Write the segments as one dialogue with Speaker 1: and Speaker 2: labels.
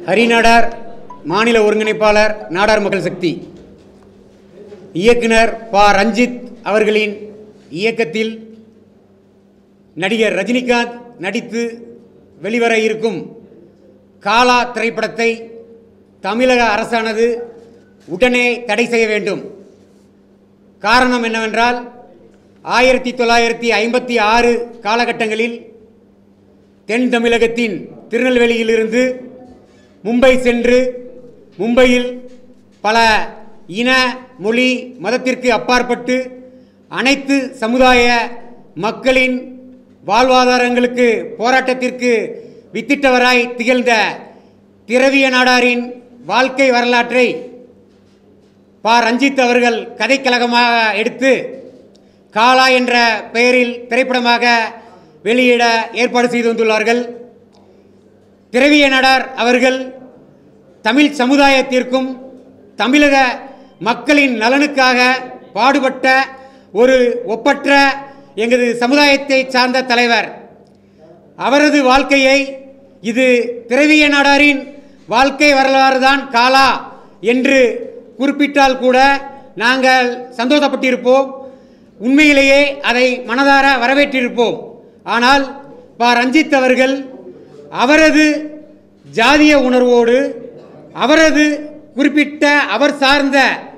Speaker 1: ஹரிநாடார் மாநில ஒருங்கிணைப்பாளர் நாடார் மக்கள் சக்தி இயக்குனர் ப ரஞ்சித் அவர்களின் இயக்கத்தில் நடிகர் ரஜினிகாந்த் நடித்து வெளிவர இருக்கும் காலா திரைப்படத்தை தமிழக அரசானது உடனே தடை செய்ய வேண்டும் காரணம் என்னவென்றால் ஆயிரத்தி தொள்ளாயிரத்தி ஐம்பத்தி ஆறு காலகட்டங்களில் தென் தமிழகத்தின் திருநெல்வேலியிலிருந்து மும்பை சென்று மும்பையில் பல இன மொழி மதத்திற்கு அப்பாற்பட்டு அனைத்து சமுதாய மக்களின் வாழ்வாதாரங்களுக்கு போராட்டத்திற்கு வித்திட்டவராய் திகழ்ந்த திரவிய நாடாரின் வாழ்க்கை வரலாற்றை பா ரஞ்சித் அவர்கள் கதைக்கழகமாக எடுத்து காலா என்ற பெயரில் திரைப்படமாக வெளியிட ஏற்பாடு செய்து வந்துள்ளார்கள் திரவிய நடார் அவர்கள் தமிழ் சமுதாயத்திற்கும் தமிழக மக்களின் நலனுக்காக பாடுபட்ட ஒரு ஒப்பற்ற எங்களது சமுதாயத்தை சார்ந்த தலைவர் அவரது வாழ்க்கையை இது திரவிய நாடாரின் வாழ்க்கை வரலாறு தான் காலா என்று குறிப்பிட்டால் கூட நாங்கள் சந்தோஷப்பட்டிருப்போம் உண்மையிலேயே அதை மனதார வரவேற்றிருப்போம் ஆனால் பா ரஞ்சித் அவர்கள் அவரது ஜாதிய உணர்வோடு அவரது குறிப்பிட்ட அவர் சார்ந்த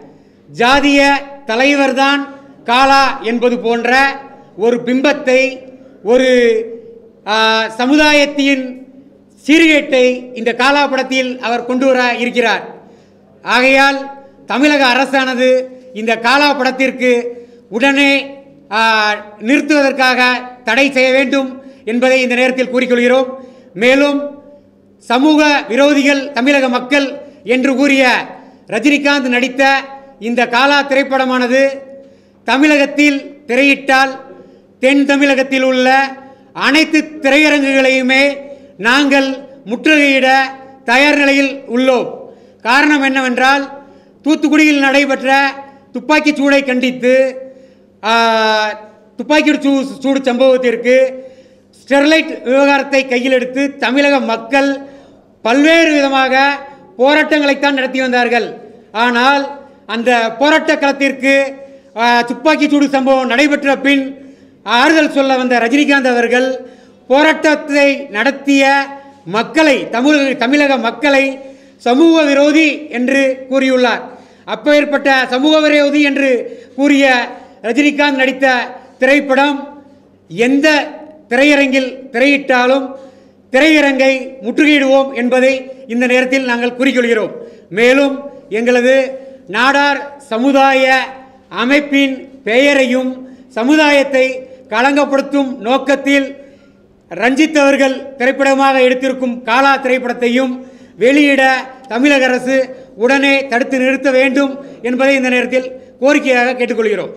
Speaker 1: ஜாதிய தலைவர்தான் காலா என்பது போன்ற ஒரு பிம்பத்தை ஒரு ஆ, சமுதாயத்தின் சீர்கேட்டை இந்த காலா படத்தில் அவர் கொண்டு வர இருக்கிறார் ஆகையால் தமிழக அரசானது இந்த காலா படத்திற்கு உடனே ஆ, நிறுத்துவதற்காக தடை செய்ய வேண்டும் என்பதை இந்த நேரத்தில் கூறிக்கொள்கிறோம் மேலும் சமூக விரோதிகள் தமிழக மக்கள் என்று கூறிய ரஜினிகாந்த் நடித்த இந்த காலா திரைப்படமானது தமிழகத்தில் திரையிட்டால் தென் தமிழகத்தில் உள்ள அனைத்து திரையரங்குகளையுமே நாங்கள் முற்றுகையிட தயார் நிலையில் உள்ளோம் காரணம் என்னவென்றால் தூத்துக்குடியில் நடைபெற்ற துப்பாக்கிச் சூடை கண்டித்து ஆ, துப்பாக்கி சூ சூடு சம்பவத்திற்கு ஸ்டெர்லைட் விவகாரத்தை கையில் எடுத்து தமிழக மக்கள் பல்வேறு விதமாக போராட்டங்களைத்தான் நடத்தி வந்தார்கள் ஆனால் அந்த போராட்ட களத்திற்கு ஆ, துப்பாக்கிச் சூடு சம்பவம் நடைபெற்ற பின் ஆறுதல் சொல்ல வந்த ரஜினிகாந்த் அவர்கள் போராட்டத்தை நடத்திய மக்களை தமிழ் தமிழக மக்களை சமூக விரோதி என்று கூறியுள்ளார் அப்பேற்பட்ட சமூக விரோதி என்று கூறிய ரஜினிகாந்த் நடித்த திரைப்படம் எந்த திரையரங்கில் திரையிட்டாலும் திரையரங்கை முற்றுகையிடுவோம் என்பதை இந்த நேரத்தில் நாங்கள் கூறிக்கொள்கிறோம் மேலும் எங்களது நாடார் சமுதாய அமைப்பின் பெயரையும் சமுதாயத்தை களங்கப்படுத்தும் நோக்கத்தில் ரஞ்சித் அவர்கள் திரைப்படமாக எடுத்திருக்கும் காலா திரைப்படத்தையும் வெளியிட தமிழக அரசு உடனே தடுத்து நிறுத்த வேண்டும் என்பதை இந்த நேரத்தில் கோரிக்கையாக கேட்டுக்கொள்கிறோம்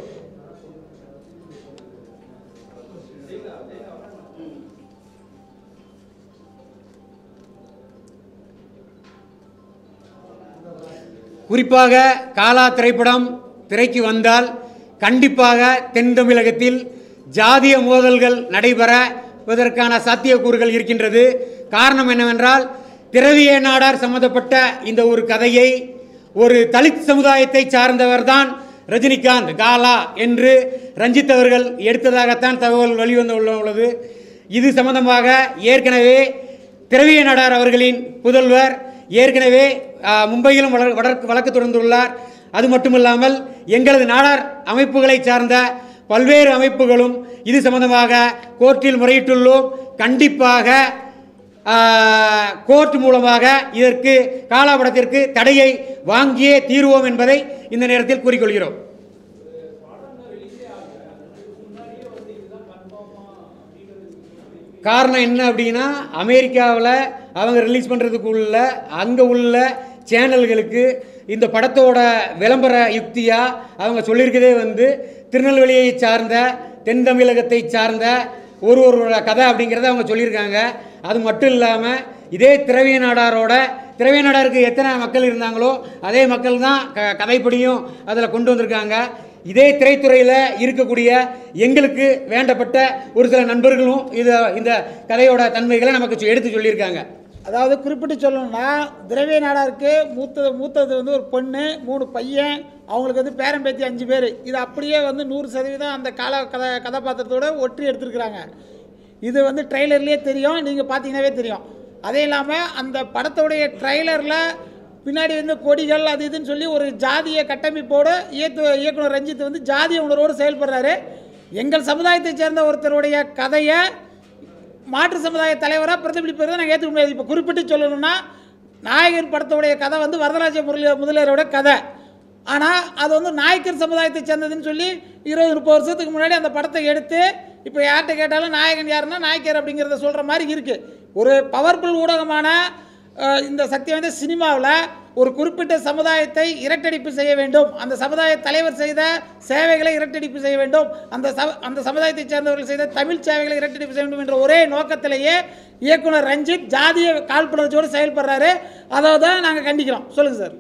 Speaker 1: குறிப்பாக காலா திரைப்படம் திரைக்கு வந்தால் கண்டிப்பாக தென் தமிழகத்தில் ஜாதிய மோதல்கள் நடைபெறுவதற்கான சாத்தியக்கூறுகள் இருக்கின்றது காரணம் என்னவென்றால் திரவிய நாடார் சம்பந்தப்பட்ட இந்த ஒரு கதையை ஒரு தலித் சமுதாயத்தை சார்ந்தவர்தான் ரஜினிகாந்த் காலா என்று ரஞ்சித் அவர்கள் எடுத்ததாகத்தான் தகவல் வெளிவந்து உள்ள- உள்ளது இது சம்பந்தமாக ஏற்கனவே திரவிய நாடார் அவர்களின் புதல்வர் ஏற்கனவே ஆ, மும்பையிலும் வளர் வழக்கு வழக்கு தொடர்ந்துள்ளார் அது மட்டுமில்லாமல் எங்களது நாடார் அமைப்புகளை சார்ந்த பல்வேறு அமைப்புகளும் இது சம்பந்தமாக கோர்ட்டில் முறையிட்டுள்ளோம் கண்டிப்பாக ஆ, கோர்ட் மூலமாக இதற்கு காலாபடத்திற்கு தடையை வாங்கியே தீர்வோம் என்பதை இந்த நேரத்தில் கூறிக்கொள்கிறோம் காரணம் என்ன அப்படின்னா அமெரிக்காவில் அவங்க ரிலீஸ் பண்ணுறதுக்குள்ள அங்கே உள்ள சேனல்களுக்கு இந்த படத்தோட விளம்பர யுக்தியாக அவங்க சொல்லியிருக்கதே வந்து திருநெல்வேலியை சார்ந்த தென் தமிழகத்தை சார்ந்த ஒரு ஒரு கதை அப்படிங்கிறத அவங்க சொல்லியிருக்காங்க அது மட்டும் இல்லாமல் இதே திரவிய நாடாரோட திரவிய நாடாருக்கு எத்தனை மக்கள் இருந்தாங்களோ அதே மக்கள் தான் க கதைப்படியும் அதில் கொண்டு வந்திருக்காங்க இதே திரைத்துறையில் இருக்கக்கூடிய எங்களுக்கு வேண்டப்பட்ட ஒரு சில நண்பர்களும் இதை இந்த கதையோட தன்மைகளை நமக்கு சொ- எடுத்து சொல்லியிருக்காங்க
Speaker 2: அதாவது குறிப்பிட்டு சொல்லணும்னா திரவிய நாடாருக்கு மூத்தது மூத்தது வந்து ஒரு பொண்ணு மூணு பையன் அவங்களுக்கு வந்து பேரன் பேத்தி அஞ்சு பேர் இது அப்படியே வந்து நூறு சதவீதம் அந்த கால கதை கதாபாத்திரத்தோட ஒற்றி எடுத்திருக்கிறாங்க இது வந்து ட்ரெய்லர்லேயே தெரியும் நீங்கள் பார்த்தீங்கன்னாவே தெரியும் அதே இல்லாமல் அந்த படத்துடைய ட்ரெய்லரில் பின்னாடி வந்து கொடிகள் அது இதுன்னு சொல்லி ஒரு ஜாதிய கட்டமைப்போடு இயக்கு இயக்குனர் ரஞ்சித் வந்து ஜாதிய உணர்வோடு செயல்படுறாரு எங்கள் சமுதாயத்தைச் சேர்ந்த ஒருத்தருடைய கதையை மாற்று சமுதாய தலைவராக பிரதிபலிப்பதை நாங்கள் ஏற்றுக்க முடியாது இப்போ குறிப்பிட்டு சொல்லணும்னா நாயகர் படத்துடைய கதை வந்து வரதராஜ முரளி முதலியாரோட கதை ஆனால் அது வந்து நாயக்கர் சமுதாயத்தை சேர்ந்ததுன்னு சொல்லி இருபது முப்பது வருஷத்துக்கு முன்னாடி அந்த படத்தை எடுத்து இப்போ யார்கிட்ட கேட்டாலும் நாயகன் யாருன்னா நாயக்கர் அப்படிங்கிறத சொல்கிற மாதிரி இருக்குது ஒரு பவர்ஃபுல் ஊடகமான அஹ், இந்த சக்தி வாய்ந்த சினிமாவில் ஒரு குறிப்பிட்ட சமுதாயத்தை இரட்டடிப்பு செய்ய வேண்டும் அந்த சமுதாய தலைவர் செய்த சேவைகளை இரட்டடிப்பு செய்ய வேண்டும் அந்த ச அந்த சமுதாயத்தைச் சேர்ந்தவர்கள் செய்த தமிழ் சேவைகளை இரட்டடிப்பு செய்ய வேண்டும் என்ற ஒரே நோக்கத்திலேயே இயக்குனர் ரஞ்சித் ஜாதிய காழ்ப்புணர்ச்சியோடு செயல்படுறாரு அதை தான் நாங்கள் கண்டிக்கிறோம் சொல்லுங்கள் சார்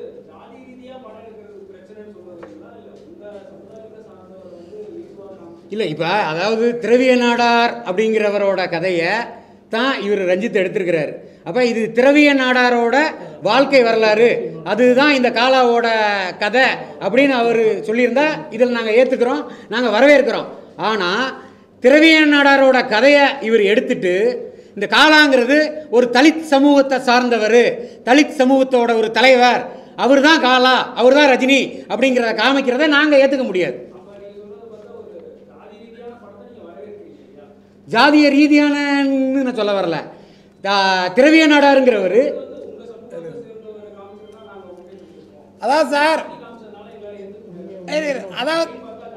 Speaker 1: இல்லை இப்போ அதாவது திரவிய நாடார் அப்படிங்கிறவரோட கதையை தான் இவர் ரஞ்சித் எடுத்திருக்கிறார் அப்போ இது திரவிய நாடாரோட வாழ்க்கை வரலாறு அதுதான் இந்த காலாவோட கதை அப்படின்னு அவர் சொல்லியிருந்தா இதில் நாங்கள் ஏற்றுக்கிறோம் நாங்கள் வரவேற்கிறோம் ஆனால் திரவிய நாடாரோட கதையை இவர் எடுத்துட்டு இந்த காலாங்கிறது ஒரு தலித் சமூகத்தை சார்ந்தவர் தலித் சமூகத்தோட ஒரு தலைவர் அவர் தான் காலா அவர் தான் ரஜினி அப்படிங்கிறத காமிக்கிறத நாங்கள் ஏற்றுக்க முடியாது ஜாதிய ரீதியானன்னு நான் சொல்ல வரல தா- திரவிய நாடாருங்கிறவர்
Speaker 2: அதாவது சார் இரு, இரு. அதாவது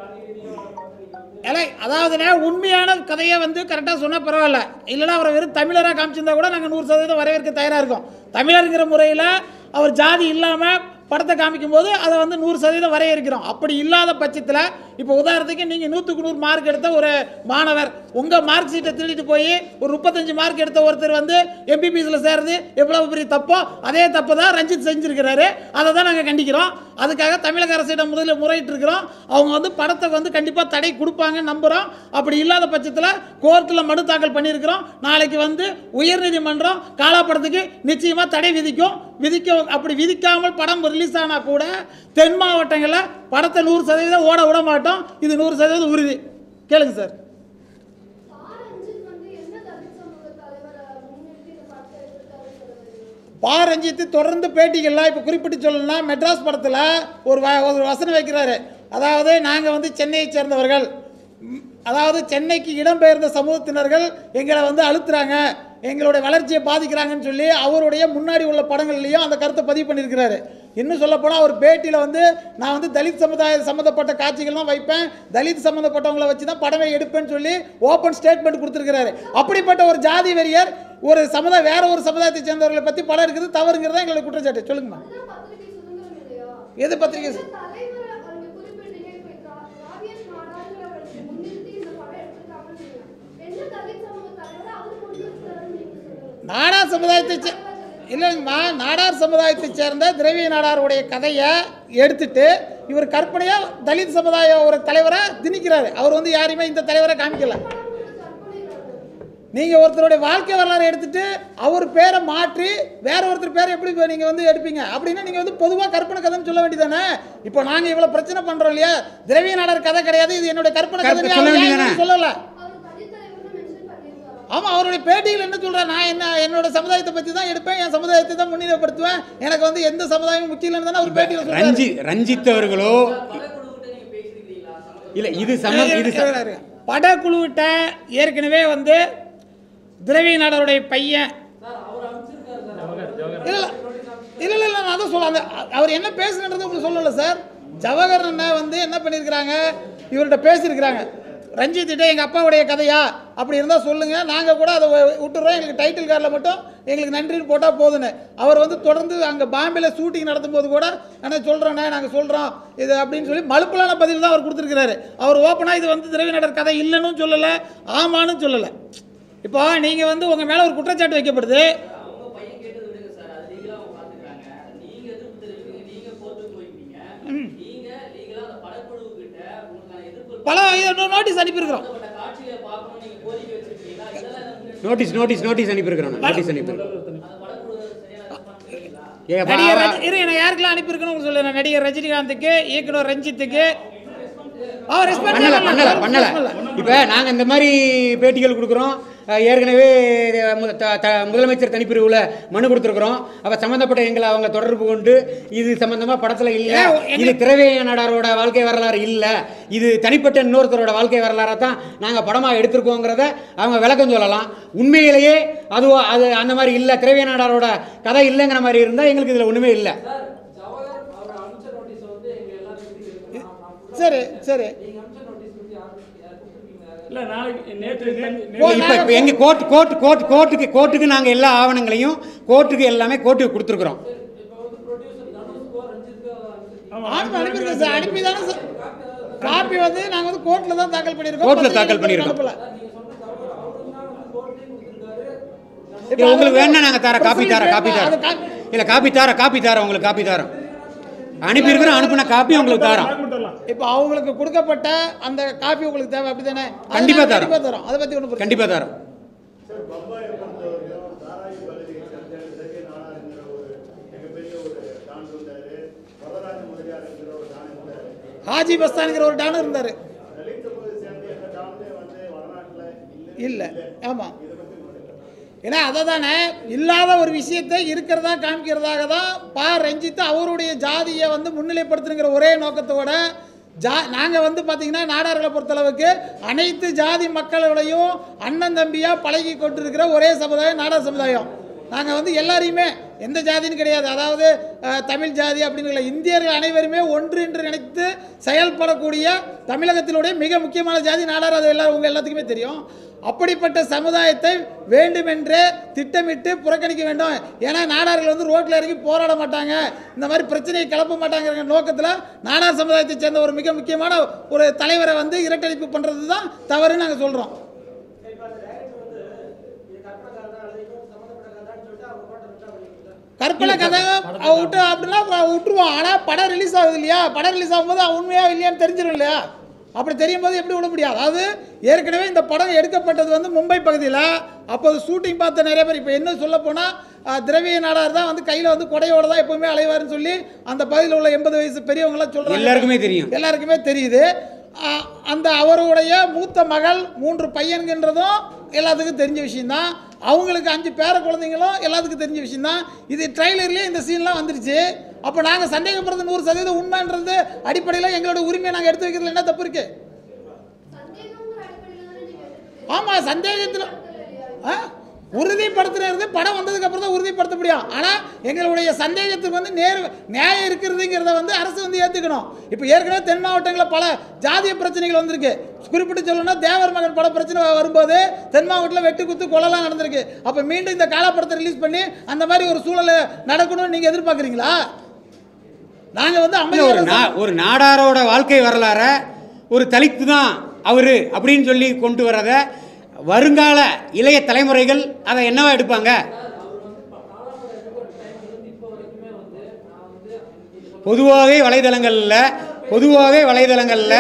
Speaker 2: இல்லை அதாவதுண்ணே உண்மையான கதையை வந்து கரெக்டாக சொன்னால் பரவாயில்ல இல்லைன்னா அவரை வெறும் தமிழராக காமிச்சிருந்தா கூட நாங்கள் நூறு சதவீதம் வரவேற்க தயாராக இருக்கோம் தமிழருங்கிற முறையில் அவர் ஜாதி இல்லாமல் படத்தை காமிக்கும் போது அதை வந்து நூறு சதவீதம் வரையறுக்கிறோம் அப்படி இல்லாத பட்சத்தில் இப்போ உதாரணத்துக்கு நீங்கள் நூற்றுக்கு நூறு மார்க் எடுத்த ஒரு மாணவர் உங்கள் மார்க் ஷீட்டை திருடிட்டு போய் ஒரு முப்பத்தஞ்சு மார்க் எடுத்த ஒருத்தர் வந்து எம்பிபிஎஸ்சில் சேர்றது எவ்வளவு பெரிய தப்போ அதே தப்பு தான் ரஞ்சித் செஞ்சுருக்கிறாரு அதை தான் நாங்கள் கண்டிக்கிறோம் அதுக்காக தமிழக அரசிடம் முதல்ல முறையிட்டு இருக்கிறோம் அவங்க வந்து படத்தை வந்து கண்டிப்பாக தடை கொடுப்பாங்கன்னு நம்புகிறோம் அப்படி இல்லாத பட்சத்தில் கோர்ட்டில் மனு தாக்கல் பண்ணியிருக்கிறோம் நாளைக்கு வந்து உயர்நீதிமன்றம் காலா படத்துக்கு நிச்சயமாக தடை விதிக்கும் விதிக்கும் அப்படி விதிக்காமல் படம் ரிலீஸ் ஆனால் கூட தென் மாவட்டங்களில் படத்தை நூறு சதவீதம் ஓட விட மாட்டோம் இது நூறு சதவீதம் உறுதி கேளுங்க சார்
Speaker 3: ஆரஞ்சில் வந்து என்ன தலித் சமூக தலைவரை முன்னிறுத்தி இந்த படத்தை எடுத்திருக்காருன்னு சொல்லுவாங்க
Speaker 2: பா ரஞ்சித் தொடர்ந்து பேட்டிகள்லாம் இப்போ குறிப்பிட்டு சொல்லணும்னா மெட்ராஸ் படத்தில் ஒரு வ- ஒரு வசனம் வைக்கிறாரு அதாவது நாங்கள் வந்து சென்னையை சேர்ந்தவர்கள் ம், அதாவது சென்னைக்கு இடம்பெயர்ந்த சமூகத்தினர்கள் எங்களை வந்து அழுத்துறாங்க எங்களுடைய வளர்ச்சியை பாதிக்கிறாங்கன்னு சொல்லி அவருடைய முன்னாடி உள்ள படங்கள்லையும் அந்த கருத்தை பதிவு பண்ணியிருக்கிறாரு இன்னும் சொல்லப்போனால் அவர் பேட்டியில் வந்து நான் வந்து தலித் சமுதாய சம்மந்தப்பட்ட காட்சிகள் தான் வைப்பேன் தலித் சம்மந்தப்பட்டவங்களை வச்சு தான் படமே எடுப்பேன்னு சொல்லி ஓப்பன் ஸ்டேட்மெண்ட் கொடுத்துருக்கிறாரு அப்படிப்பட்ட ஒரு ஜாதி வெறியர் ஒரு சமுதாய வேற ஒரு சமுதாயத்தை சேர்ந்தவர்களை பற்றி படம் இருக்குது தவறுங்கிறதா எங்களுடைய குற்றச்சாட்டு சொல்லுங்கம்மா
Speaker 3: அதுதான் பத்திரிகை சுதந்திரம் இல்லையா
Speaker 2: எது பத்திரிகை
Speaker 3: எந்த தலைவரை அவங்க குறிப்பிட்டீங்க இப்போ ரா- ராஜேஷ் நாடாங்கிறவரை முன்னிறுத்தி இந்த படம் எடுத்திருக்காங்கன்னு சொன்னாங்க எந்த தலித் சமூக தலைவரை அவர் முன்னிறுத்துறாருன்னு நீங்க சொல்லுங்க
Speaker 2: நாடார் சமுதாயத்தை சே இல்லைங்கம்மா நாடார் சமுதாயத்தை சேர்ந்த திரவிய நாடாருடைய கதையை எடுத்துட்டு இவர் கற்பனையாக தலித் சமுதாய ஒரு தலைவரை திணிக்கிறாரு அவர் வந்து யாரையுமே இந்த தலைவரை காமிக்கல நீங்கள் ஒருத்தருடைய வாழ்க்கை வரலாறு எடுத்துட்டு அவர் பேரை மாற்றி வேற ஒருத்தர் பேரை எப்படி இப்போ நீங்கள் வந்து எடுப்பீங்க அப்படின்னா நீங்கள் வந்து பொதுவாக கற்பனை கதைன்னு சொல்ல வேண்டியதானே இப்போ நாங்கள் இவ்வளோ பிரச்சனை பண்ணுறோம் இல்லையா திரவிய நாடார் கதை கிடையாது இது என்னுடைய கற்பனை
Speaker 1: கற்பனை
Speaker 2: கதை
Speaker 1: சொல்ல வேண்டியதானே?
Speaker 2: சொல்லலை
Speaker 3: அவர் தலித் தலைவர்னு மென்ஷன் பண்ணியிருக்காரு
Speaker 2: ஆமாம் அவருடைய பேட்டியில் என்ன சொல்கிறேன் நான் என்ன என்னோட சமுதாயத்தை பற்றி தான் எடுப்பேன் என் சமுதாயத்தை தான் முன்னிலைப்படுத்துவேன் எனக்கு வந்து எந்த சமுதாயமும் முக்கியம் இல்லைன்னு தானே அவர் பேட்டியில் சொல்றாரு.
Speaker 1: ரஞ்சி ரஞ்சித் அவர்களோ இல்லை இது சம இது ச-
Speaker 2: இருங்க, இருங்க. படக்குழுவிட்ட ஏற்கனவே வந்து திரவிய நாடருடைய பையன் இல்ல இல்ல இல்ல இல்ல இல்ல நான் அதான் சொல்ல அந்த அவர் என்ன பேசுனது உங்களுக்கு சொல்லல சார் ஜவஹர் அண்ணா வந்து என்ன பண்ணியிருக்கிறாங்க இவர்கிட்ட பேசியிருக்கிறாங்க ரஞ்சித்திட்ட எங்கள் அப்பாவுடைய கதையா அப்படி இருந்தால் சொல்லுங்கள் நாங்கள் கூட அதை வி- விட்டுறோம் எங்களுக்கு டைட்டில் கார்டில் மட்டும் எங்களுக்கு நன்றின்னு போட்டால் போதுன்னு அவர் வந்து தொடர்ந்து அங்கே பாம்பேல ஷூட்டிங் நடத்தும் போது கூட அண்ணா சொல்கிறோண்ணே நாங்கள் சொல்கிறோம் இது அப்படின்னு சொல்லி மலுப்பலான பதில் தான் அவர் கொடுத்துருக்கிறாரு அவர் ஓப்பனாக இது வந்து திரவிய நடர் கதை இல்லைன்னு சொல்லலை ஆமான்னு சொல்லலை இப்போ நீங்கள் வந்து உங்கள் மேலே ஒரு குற்றச்சாட்டு வைக்கப்படுது
Speaker 4: அவங்க பையன் கேட்டது விடுங்க சார் அது லீகலா அவங்க பாத்துக்கிறாங்க நீங்க எதிர்ப்பு தெரிவிப்பீங்க நீங்க கோர்ட்டுக்கு போய்ப்பீங்க நீங்க லீகலா அந்த படக்குழு கிட்ட உங்களுக்கான எதிர்ப்பு
Speaker 2: பல நோட்டீஸ் அனுப்பியிருக்கிறோம்
Speaker 4: சம்பந்தப்பட்ட காட்சிகளை பார்க்கணும் நீங்க கோரிக்கை வச்சிருக்கீங்களா இதெல்லாம் என்ன முன்னாடி
Speaker 1: நோட்டீஸ் நோட்டீஸ் நோட்டீஸ் அனுப்பியிருக்கிறோம் நோட்டீஸ் அனுப்பியிருக்கிறோம் ஏ, அப்ப
Speaker 2: நடிகர்
Speaker 1: அவ-
Speaker 2: ரஜி- இரு நான் யாருக்கெல்லாம் அனுப்பியிருக்கேன்னு சொல்லுறேன் நடிகர் ரஜினிகாந்துக்கு இயக்குனர் ரஞ்சித்துக்கு அவர் ரெஸ்பான்ஸ்
Speaker 1: பண்ணல பண்ணல பண்ணல இப்போ நாங்கள் இந்த மாதிரி பேட்டிகள் கொடுக்குறோம் அஹ், ஏற்கனவே மு- த- த- முதலமைச்சர் தனிப்பிரிவில் மனு கொடுத்துருக்குறோம் அப்போ சம்மந்தப்பட்ட எங்களை அவங்க தொடர்பு கொண்டு இது சம்மந்தமாக படத்தில் இல்லை
Speaker 2: ஏன் எங்க-
Speaker 1: இது திரவேய நாடாரோட வாழ்க்கை வரலாறு இல்லை இது தனிப்பட்ட இன்னொருத்தரோட வாழ்க்கை வரலாறை தான் நாங்கள் படமாக எடுத்திருக்கோங்கிறத அவங்க விளக்கம் சொல்லலாம் உண்மையிலேயே அதுவோ அது அந்த மாதிரி இல்லை திரவேய நாடாரோட கதை இல்லைங்கிற மாதிரி இருந்தால் எங்களுக்கு இதில் ஒன்றுமே இல்லை
Speaker 2: சரி சரி
Speaker 5: இல்ல நாளைக்கு நேற்று
Speaker 2: ஓ,
Speaker 1: இப்போ இப்போ எங்கள் கோர்ட் கோர்ட் கோர்ட் கோர்ட்டுக்கு கோர்ட்டுக்கு நாங்கள் எல்லா ஆவணங்களையும் கோர்ட்டுக்கு எல்லாமே கோர்ட்டுக்கு கொடுத்துருக்குறோம்
Speaker 2: ஆமா அனுப்பியிருக்கோம் சார் அனுப்பி தானே சார் காப்பி வந்து நாங்க வந்து கோர்ட்ல தான் தாக்கல் பண்ணியிருக்கோம்
Speaker 1: கோர்ட்ல
Speaker 2: பத்திரிகைகளுக்கு
Speaker 1: தாக்கல் பண்ணியிருக்கோம்.
Speaker 2: அனுப்பல.
Speaker 1: இல்லை உங்களுக்கு வேணா நாங்கள் தர காப்பி தரோம் காப்பி
Speaker 2: அது
Speaker 1: தரோம்
Speaker 2: காப்பி-
Speaker 1: இல்லை காப்பி தரோம் காப்பி தரோம் உங்களுக்கு காப்பி தரோம் அனுப்பியிருக்கிறோம் அனுப்பின காப்பி உங்களுக்கு தரோம்
Speaker 2: இப்போ அவங்களுக்கு கொடுக்கப்பட்ட அந்த காப்பி உங்களுக்கு தேவை அப்படிதானே அதை
Speaker 1: கண்டிப்பா
Speaker 2: நாங்க
Speaker 1: தரோம்.
Speaker 2: கண்டிப்பா தரோம் அதை பத்தி ஒன்றும்
Speaker 1: கண்டிப்பாக தரோம்
Speaker 6: சார் பம்பாயை பொறுத்தவரைக்கும் தாராவி பகுதியை சேர்ந்த இலக்கிய நாடாருங்கிற ஒரு மிகப்பெரிய ஒரு டான் இருந்தாரு வரதராஜ முதலியாருங்கிற ஒரு டான் இருந்தாரு
Speaker 2: ஹாஜி பஸ்தானுங்கிற ஒரு டானர் இருந்தாரு
Speaker 6: தலித் சமூகத்தை சேர்ந்த எந்த டானுமே வந்து வடநாட்டில்
Speaker 2: இல்ல ஆமா ஏன்னா அதை தானே இல்லாத ஒரு விஷயத்தை இருக்கிறதா காமிக்கிறதாக தான் பா ரஞ்சித் அவருடைய ஜாதியை வந்து முன்னிலைப்படுத்துங்கிற ஒரே நோக்கத்தோட ஜா நாங்கள் வந்து பார்த்தீங்கன்னா நாடார்களை பொறுத்தளவுக்கு அனைத்து ஜாதி மக்களோடையும் அண்ணன் தம்பியாக பழகி கொண்டிருக்கிற ஒரே சமுதாயம் நாடார் சமுதாயம் நாங்கள் வந்து எல்லாரையுமே எந்த ஜாதின்னு கிடையாது அதாவது அஹ், தமிழ் ஜாதி அப்படின்னு இல்லை இந்தியர்கள் அனைவருமே ஒன்று என்று நினைத்து செயல்படக்கூடிய தமிழகத்தினுடைய மிக முக்கியமான ஜாதி நாடார் அது எல்லாரும் உங்கள் எல்லாத்துக்குமே தெரியும் அப்படிப்பட்ட சமுதாயத்தை வேண்டுமென்றே திட்டமிட்டு புறக்கணிக்க வேண்டும் ஏன்னா நாடார்கள் வந்து ரோட்டில் இறங்கி போராட மாட்டாங்க இந்த மாதிரி பிரச்சனையை கிளப்ப மாட்டாங்கிற நோக்கத்தில் நாடார் சமுதாயத்தை சேர்ந்த ஒரு மிக முக்கியமான ஒரு தலைவரை வந்து இரட்டடிப்பு பண்ணுறது தான் தவறுன்னு நாங்கள் சொல்கிறோம் கற்பனை கதை அவ விட்டு அப்படின்னா அவ விட்டுருவான் ஆனால் படம் ரிலீஸ் ஆகுது இல்லையா படம் ரிலீஸ் ஆகும்போது அவன் உண்மையா இல்லையான்னு தெரிஞ்சிடும் இல்லையா அப்படி தெரியும் போது எப்படி விட முடியாது அதாவது ஏற்கனவே இந்த படம் எடுக்கப்பட்டது வந்து மும்பை பகுதியில் அப்போது ஷூட்டிங் பார்த்த நிறைய பேர் இப்போ என்ன சொல்ல போனால் திரவிய நாடார் தான் வந்து கையில் வந்து கொடையோட தான் எப்பவுமே அலைவாருன்னு சொல்லி அந்த பகுதியில் உள்ள எண்பது வயசு பெரியவங்களாம் சொல்கிறாங்க
Speaker 1: எல்லாருக்குமே தெரியும்
Speaker 2: எல்லாருக்குமே தெரியுது அ- அந்த அவருடைய மூத்த மகள் மூன்று பையன்கின்றதும் எல்லாத்துக்கும் தெரிஞ்ச விஷயம்தான் அவங்களுக்கு அஞ்சு பேர குழந்தைங்களும் எல்லாத்துக்கும் தெரிஞ்ச விஷயம்தான் இது ட்ரைலர்லேயே இந்த சீன்லாம் வந்துருச்சு அப்போ நாங்கள் சந்தேகப்படுறது நூறு சதவீதம் உண்மைன்றது அடிப்படையில் எங்களோட உரிமையை நாங்கள் எடுத்து வைக்கிறதுல என்ன தப்பு இருக்கு
Speaker 3: சந்தேகங்கிற அடிப்படையில் தானே நீங்க எடுத்துக்கிறீங்க
Speaker 2: ஆமாம் சந்தேகத்தில் ஆ உறுதிப்படுத்துறது படம் வந்ததுக்கு அப்புறம் தான் உறுதிப்படுத்த முடியும் ஆனால் எங்களுடைய சந்தேகத்துக்கு வந்து நேர் நியாயம் இருக்கிறதுங்கிறத வந்து அரசு வந்து ஏற்றுக்கணும் இப்போ ஏற்கனவே தென் மாவட்டங்களில் பல ஜாதிய பிரச்சனைகள் வந்திருக்கு குறிப்பிட்டு சொல்லணும்னா தேவர் மகன் பட பிரச்சனை வரும்போது தென் மாவட்டத்தில் வெட்டு குத்து கொலைலாம் நடந்திருக்கு அப்போ மீண்டும் இந்த காலப்படத்தை ரிலீஸ் பண்ணி அந்த மாதிரி ஒரு சூழலை நடக்கணும்னு நீங்கள் எதிர்பார்க்குறீங்களா நாங்கள் வந்து
Speaker 1: இல்ல, ஒரு நா
Speaker 2: அமைதியாக
Speaker 1: ஒரு நாடாரோட வாழ்க்கை வரலாற ஒரு தலித்து தான் அவரு அப்படின்னு சொல்லி கொண்டு வரத வருங்கால இளைய தலைமுறைகள் அதை என்னவா எடுப்பாங்க பொதுவாகவே வலைதளங்களில் பொதுவாகவே வலைதளங்களில்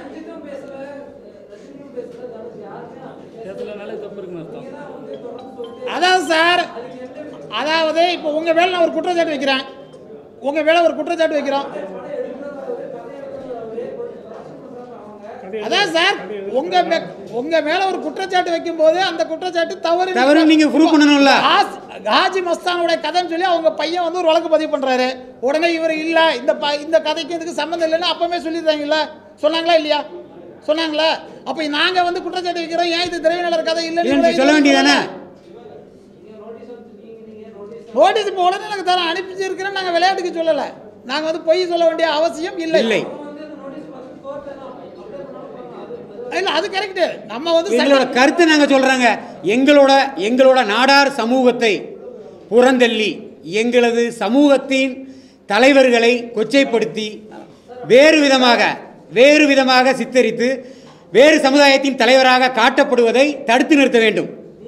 Speaker 5: பேசலனாலே தப்பு இருக்குன்னு அர்த்தம்
Speaker 2: அதாவது சார் அதாவது இப்போ உங்கள் மேலே நான் ஒரு குற்றச்சாட்டு வைக்கிறேன் உங்கள் மேலே ஒரு குற்றச்சாட்டு வைக்கிறோம் அதான் சார் உங்க மே- உங்க மேல ஒரு குற்றச்சாட்டு வைக்கும்போது அந்த குற்றச்சாட்டு தவறு
Speaker 1: தவறு நீங்க prove பண்ணணும்ல.
Speaker 2: ஹாஸ்- ஹாஜி மஸ்தானுடைய கதைன்னு சொல்லி அவங்க பையன் வந்து ஒரு வழக்கு பதிவு பண்றாரு உடனே இவர் இல்ல இந்த ப- இந்த கதைக்கு இதுக்கு சம்மந்தம் இல்லைன்னு அப்பவே சொல்லிடுறாங்கல்ல சொன்னாங்களா இல்லையா சொன்னாங்களா அப்ப நாங்க வந்து குற்றச்சாட்டு வைக்கிறோம் ஏன் இது திரைவினர் கதை
Speaker 1: இல்லைன்னு
Speaker 2: இல்லைன்னு
Speaker 1: சொல்ல வேண்டியதானே
Speaker 2: நோட்டீஸ் இப்போ உடனே நாங்கள் தரோம் அனுப்பிச்சிருக்கிறோம் நாங்கள் விளையாட்டுக்கு சொல்லலை நாங்கள் வந்து பொய் சொல்ல வேண்டிய அவசியம் இல்லை
Speaker 1: இல்லை
Speaker 2: இல்லை அது கரெக்டு நம்ம வந்து
Speaker 1: எங்களோட
Speaker 2: சட்ட-
Speaker 1: கருத்தை நாங்க சொல்றாங்க எங்களோட எங்களோட நாடார் சமூகத்தை புறந்தள்ளி எங்களது சமூகத்தின் தலைவர்களை கொச்சைப்படுத்தி வேறு விதமாக வேறு விதமாக சித்தரித்து வேறு சமுதாயத்தின் தலைவராக காட்டப்படுவதை தடுத்து நிறுத்த வேண்டும்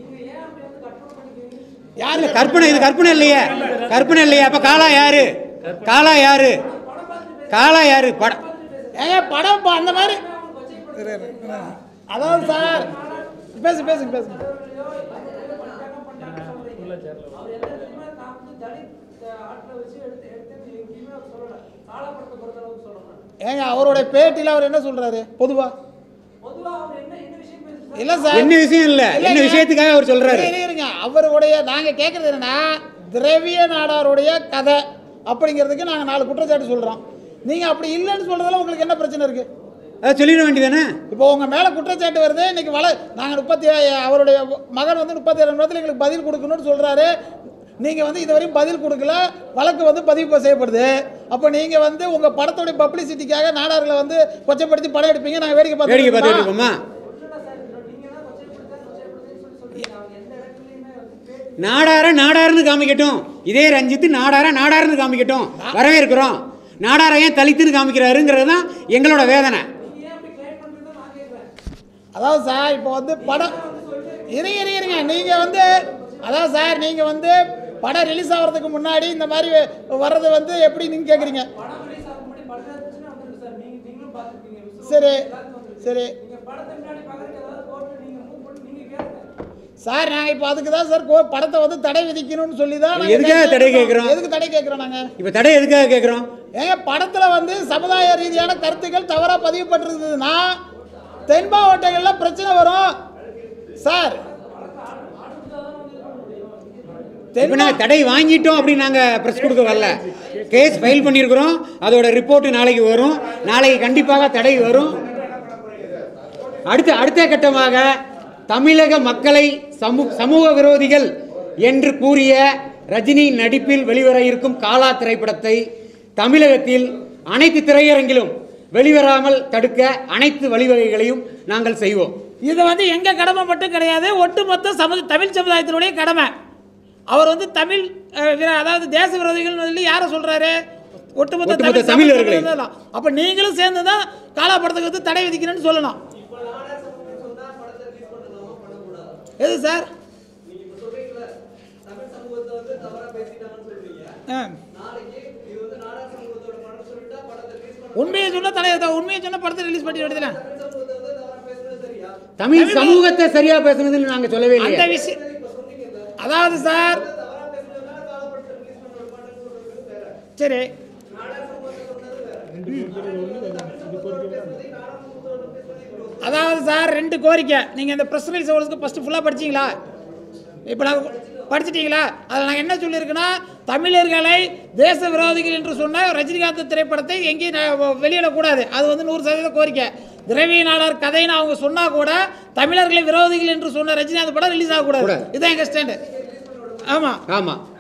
Speaker 2: யாரு
Speaker 1: இல்ல, கற்பனை இது கற்பனை இல்லையே கற்பனை இல்லையா அப்ப காலா யாரு காலா யாரு காலா யாரு படம்
Speaker 2: ஏங்க படம் பா- அந்த மாதிரி இரு, இரு, இரு. அதாவது சார் பேசு பேசுங்க பேசுங்க
Speaker 7: அவர் எந்த இடத்துலையுமே நான் வந்து தலித் அஹ், ஆட்களை வச்சு எடுத்து எடுத்து எங்கேயுமே அவர் சொல்லல காலப்படத்தை பொறுத்த அளவுக்கு சொல்லணும்
Speaker 2: ஏங்க அவருடைய பேட்டியில் அவர் என்ன சொல்றாரு பொதுவா
Speaker 7: பொதுவா அவர் என்ன என்ன விஷயம் பேசுறாரு
Speaker 2: இல்ல சார்
Speaker 1: என்ன விஷயம் இல்ல என்ன
Speaker 2: இல்லைங்க.
Speaker 1: விஷயத்துக்காக அவர் சொல்றாரு
Speaker 2: இருங்க, இருங்க அவருடைய நாங்க கேட்கறது என்னன்னா திரவிய நாடாருடைய கதை அப்படிங்கிறதுக்கு நாங்க நாலு குற்றச்சாட்டு சொல்றோம் நீங்க அப்படி இல்லைன்னு சொல்றதுல உங்களுக்கு என்ன பிரச்சனை இருக்கு
Speaker 1: அதை சொல்லிட வேண்டியதானே
Speaker 2: இப்போ உங்க மேல குற்றச்சாட்டு வருது இன்னைக்கு வள நாங்க முப்பத்தி அவருடைய மகன் வந்து முப்பத்தி ஏழு நேரத்தில் எங்களுக்கு பதில் கொடுக்கணும்னு சொல்றாரு நீங்க வந்து இதுவரையும் பதில் கொடுக்கல வழக்கு வந்து பதிவு செய்யப்படுது அப்போ நீங்க வந்து உங்க படத்துடைய பப்ளிசிட்டிக்காக நாடார்களை வந்து கொச்சப்படுத்தி படம் எடுப்பீங்க நாங்க வேடிக்கை
Speaker 1: வேடிக்கை
Speaker 2: பார்த்து
Speaker 1: பார்த்துட்டு இருக்கோமா
Speaker 7: ஒண்ணுல சார் இதுல நீங்க தான் கொச்சைப்படுத்தா கொச்சைப்படுத்தேன்னு சொல்லி சொல்றீங்க அவங்க எந்த இடத்துலையுமே வந்து பேட்டி
Speaker 1: நாடார நாடார்னு காமிக்கட்டும் இதே ரஞ்சித்து நாடார நாடார்னு காமிக்கட்டும் வரவேற்கிறோம் நாடார ஏன் தலித்துன்னு காமிக்கிறாருங்கிறது தான் எங்களோட வேதனை
Speaker 7: நீங்க ஏன் அப்படி கிளைம் பண்றதுன்னு நான் கேட்கிறேன்
Speaker 2: அதாவது சார் இப்போ வந்து படம் இருங்க இருங்க இருங்க நீங்கள் வந்து அதாவது சார் நீங்கள் வந்து படம் ரிலீஸ் ஆகிறதுக்கு முன்னாடி இந்த மாதிரி வர்றது வந்து எப்படி நீங்கள் கேட்குறீங்க
Speaker 7: படம் ரிலீஸ் ஆகும் முன்னாடி படத்தை பிரச்சனை வந்துருக்கு சார் நீங்க நீங்களும் பார்த்துருக்கீங்க
Speaker 2: சரி சரி
Speaker 7: நீங்க படத்தை முன்னாடி பார்க்கறதுக்கு ஏதாவது கோர்ட்டு நீங்க மூவ் பண்ணி நீங்க கேளுங்க
Speaker 2: சார் நாங்கள் இப்போ அதுக்கு தான் சார் கோ- படத்தை வந்து தடை விதிக்கணும்னு சொல்லி தான் நாங்க
Speaker 1: எதுக்காக தடை கேட்குறோம்?
Speaker 2: எதுக்கு தடை கேட்குறோம் நாங்கள்
Speaker 1: இப்போ தடை எதுக்காக கேட்குறோம்
Speaker 2: ஏங்க படத்தில் வந்து சமுதாய ரீதியான கருத்துக்கள் தவறாக பதிவுப்பட்டிருந்ததுன்னா தென் மாவட்டங்களில் பிரச்சனை வரும் சார் தென்
Speaker 1: இப்போ நாங்கள் தடை வாங்கிட்டோம் அப்படின்னு நாங்கள் ப்ரெஸ் கொடுக்க வரல கேஸ் ஃபைல் பண்ணியிருக்கிறோம் அதோட ரிப்போர்ட் நாளைக்கு வரும் நாளைக்கு கண்டிப்பாக தடை வரும் அடுத்த அடுத்த கட்டமாக தமிழக மக்களை சமூ சமூக விரோதிகள் என்று கூறிய ரஜினி நடிப்பில் வெளிவர இருக்கும் காலா திரைப்படத்தை தமிழகத்தில் அனைத்து திரையரங்கிலும் வெளிவராமல் தடுக்க அனைத்து வழிவகைகளையும் நாங்கள் செய்வோம்
Speaker 2: இது வந்து எங்க கடமை மட்டும் கிடையாது ஒட்டுமொத்த சமு தமிழ் சமுதாயத்தினுடைய கடமை அவர் வந்து தமிழ் அஹ், விர- அதாவது தேச விரோதிகள் சொல்லி யாரை சொல்றாரு ஒட்டுமொத்த
Speaker 1: ஒட்டுமொத்த
Speaker 2: தமிழ்
Speaker 1: தமிழர்களை.
Speaker 2: சமுதாயத்தினர் தான். அப்ப நீங்களும் சேர்ந்து தான் காலாப்படத்துக்கு வந்து தடை விதிக்கணும்னு சொல்லணும் எது சார் ஆ. உண்மையை சொன்னா தடை உண்மையை சொன்னா படத்தை ரிலீஸ் பண்ணி விடுதல
Speaker 1: தமிழ் சமூகத்தை சரியா பேசுனதுன்னு நாங்க சொல்லவே
Speaker 2: அந்த
Speaker 1: இல்லையே
Speaker 2: விஷயம் அதாவது சார் சரி அதாவது சார் ரெண்டு கோரிக்கை நீங்கள் இந்த ப்ரெஸ் ரிலீஸ் அவர்களுக்கு ஃபஸ்ட்டு ஃபுல்லாக படிச்சீங்களா இப்போ நான் படிச்சிட்டீங்களா அதில் நாங்கள் என்ன சொல்லியிருக்கோன்னா தமிழர்களை தேச விரோதிகள் என்று சொன்ன ரஜினிகாந்த் திரைப்படத்தை எங்கேயும் ந- வெளியிடக்கூடாது அது வந்து நூறு சதவீத கோரிக்கை திரவியனாளர் கதைன்னு அவங்க சொன்னால் கூட தமிழர்களை விரோதிகள் என்று சொன்ன ரஜினிகாந்த் படம் ரிலீஸ் ஆகக்கூடாது
Speaker 1: கூடாது.
Speaker 2: இதுதான் எங்கள் ஸ்டாண்டு ஆமாம்
Speaker 1: ஆமா